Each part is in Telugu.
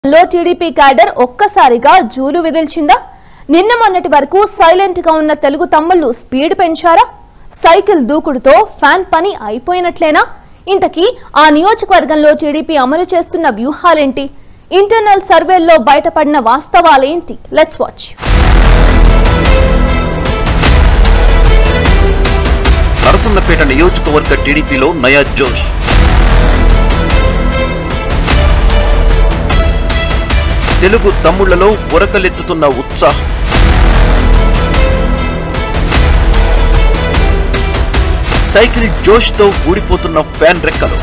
లో టీడీపీ క్యాడర్ ఒక్కసారిగా జూలు విదిల్చిందా నిన్న మొన్నటి వరకు సైలెంట్ గా ఉన్న తెలుగు తమ్ముళ్లు స్పీడ్ పెంచారా సైకిల్ దూకుడుతో ఫ్యాన్ పని అయిపోయినట్లేనా ఇంతకీ ఆ నియోజకవర్గంలో టీడీపీ అమలు చేస్తున్న వ్యూహాలేంటి ఇంటర్నల్ సర్వేల్లో బయటపడిన వాస్తవాలేంటి లెట్స్ వాచ్ నరసన్నపేట నియోజకవర్గ టీడీపీలో నయా జోష్ తెలుగు తమ్ముళ్లలో ఉరకలెత్తుతున్న ఉత్సాహం సైకిల్ జోష్తో ఊడిపోతున్న ఫ్యాన్ రెక్కలు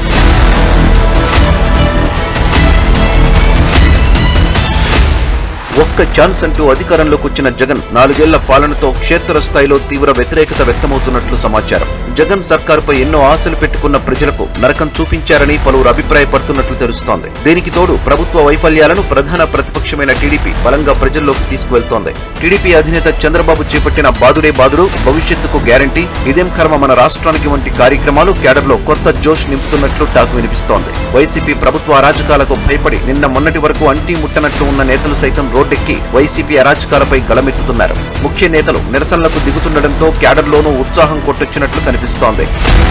ఒక్క ఛాన్స్ అంటూ అధికారంలోకి వచ్చిన జగన్ నాలుగేళ్ల పాలనతో క్షేత్రస్థాయిలో తీవ్ర వ్యతిరేకత వ్యక్తమవుతున్నట్లు సమాచారం జగన్ సర్కారుపై ఎన్నో ఆశలు పెట్టుకున్న ప్రజలకు నరకం చూపించారని పలువురు అభిప్రాయపడుతున్నట్లు తెలుస్తోంది దీనికి తోడు ప్రభుత్వ వైఫల్యాలను ప్రధాన ప్రతిపక్షమైన టీడీపీ బలంగా ప్రజల్లోకి తీసుకువెళ్తోంది టీడీపీ అధినేత చంద్రబాబు చేపట్టిన బాదుడే బాదుడు భవిష్యత్తుకు గ్యారంటీ ఇదేం కర్మ మన రాష్ట్రానికి వంటి కార్యక్రమాలు క్యాడర్లో కొత్త జోష్ నింపుతున్నట్లు టాక్ వినిపిస్తోంది వైసీపీ ప్రభుత్వ అరాచకాలకు భయపడి నిన్న మొన్నటి వరకు అంటీ ముట్టనట్లు ఉన్న నేతలు సైతం రోడ్డెక్కి వైసీపీ అరాచకాలపై గళమెత్తుతున్నారు ముఖ్య నేతలు నిరసనలకు దిగుతుండటంతో క్యాడర్లోనూ ఉత్సాహం కొట్టొచ్చినట్లు కనిపిస్తోంది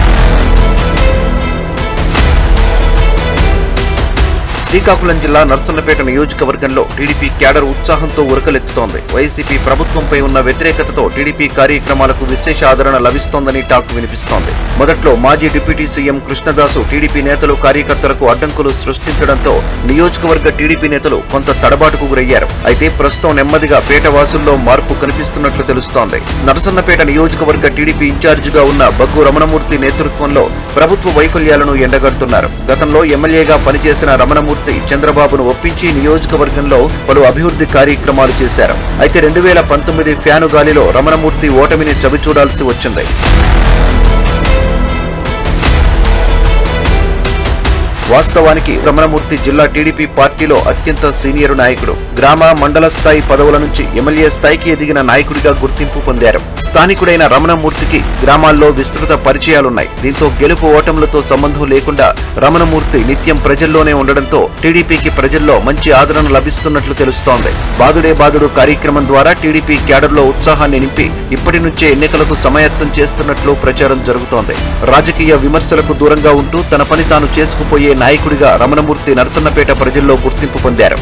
శ్రీకాకుళం జిల్లా నర్సన్నపేట నియోజకవర్గంలో టీడీపీ క్యాడర్ ఉత్సాహంతో ఉరకలెత్తుతోంది వైసీపీ ప్రభుత్వంపై ఉన్న వ్యతిరేకతతో టీడీపీ కార్యక్రమాలకు విశేష ఆదరణ లభిస్తోందని టాక్ వినిపిస్తోంది మొదట్లో మాజీ డిప్యూటీ సీఎం కృష్ణదాసు టీడీపీ నేతలు కార్యకర్తలకు అడ్డంకులు సృష్టించడంతో నియోజకవర్గ టీడీపీ నేతలు కొంత తడబాటుకు గురయ్యారు అయితే ప్రస్తుతం నెమ్మదిగా పేటవాసుల్లో మార్పు కనిపిస్తున్నట్లు తెలుస్తోంది నరసన్నపేట నియోజకవర్గ టీడీపీ ఇన్ఛార్జిగా ఉన్న బగ్గు రమణమూర్తి నేతృత్వంలో ప్రభుత్వ వైఫల్యాలను ఎండగడుతున్నారు గతంలో ఎమ్మెల్యేగా పనిచేసిన రమణమూర్తి చంద్రబాబును ఒప్పించి నియోజకవర్గంలో పలు అభివృద్ధి కార్యక్రమాలు చేశారు అయితే రెండు వేల పంతొమ్మిది ఫ్యాను గాలిలో రమణమూర్తి ఓటమిని చవిచూడాల్సి వచ్చింది వాస్తవానికి రమణమూర్తి జిల్లా టీడీపీ పార్టీలో అత్యంత సీనియర్ నాయకుడు గ్రామ మండల స్థాయి పదవుల నుంచి ఎమ్మెల్యే స్థాయికి ఎదిగిన నాయకుడిగా గుర్తింపు పొందారు స్థానికుడైన రమణమూర్తికి గ్రామాల్లో విస్తృత పరిచయాలున్నాయి దీంతో గెలుపు ఓటములతో సంబంధం లేకుండా రమణమూర్తి నిత్యం ప్రజల్లోనే ఉండడంతో టీడీపీకి ప్రజల్లో మంచి ఆదరణ లభిస్తున్నట్లు తెలుస్తోంది బాదుడే బాదుడు కార్యక్రమం ద్వారా టీడీపీ క్యాడర్లో ఉత్సాహాన్ని నింపి ఇప్పటి నుంచే ఎన్నికలకు సమాయత్తం చేస్తున్నట్లు ప్రచారం జరుగుతోంది రాజకీయ విమర్శలకు దూరంగా ఉంటూ తన పని తాను చేసుకుపోయే నాయకుడిగా రమణమూర్తి నరసన్నపేట ప్రజల్లో గుర్తింపు పొందారు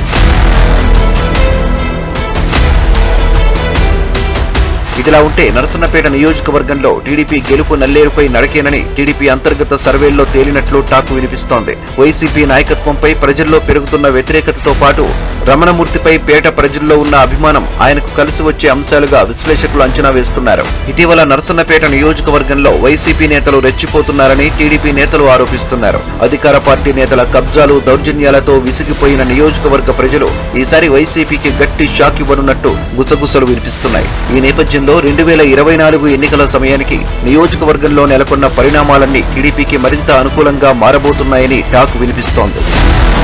ఇదిలా ఉంటే నరసన్నపేట నియోజకవర్గంలో టీడీపీ గెలుపు నల్లేరుపై నడకేనని టీడీపీ అంతర్గత సర్వేల్లో తేలినట్లు టాక్ వినిపిస్తోంది వైసీపీ నాయకత్వంపై ప్రజల్లో పెరుగుతున్న వ్యతిరేకతతో పాటు రమణమూర్తిపై పేట ప్రజల్లో ఉన్న అభిమానం ఆయనకు కలిసి వచ్చే అంశాలుగా విశ్లేషకులు అంచనా వేస్తున్నారు ఇటీవల నరసన్నపేట నియోజకవర్గంలో వైసీపీ నేతలు రెచ్చిపోతున్నారని టీడీపీ నేతలు ఆరోపిస్తున్నారు అధికార పార్టీ నేతల కబ్జాలు దౌర్జన్యాలతో విసిగిపోయిన నియోజకవర్గ ప్రజలు ఈసారి వైసీపీకి గట్టి షాక్ ఇవ్వనున్నట్టు గుసగుసలు వినిపిస్తున్నాయి ఈ నేపథ్యంలో రెండు వేల ఇరవై నాలుగు ఎన్నికల సమయానికి నియోజకవర్గంలో నెలకొన్న పరిణామాలన్నీ టీడీపీకి మరింత అనుకూలంగా మారబోతున్నాయని టాక్ వినిపిస్తోంది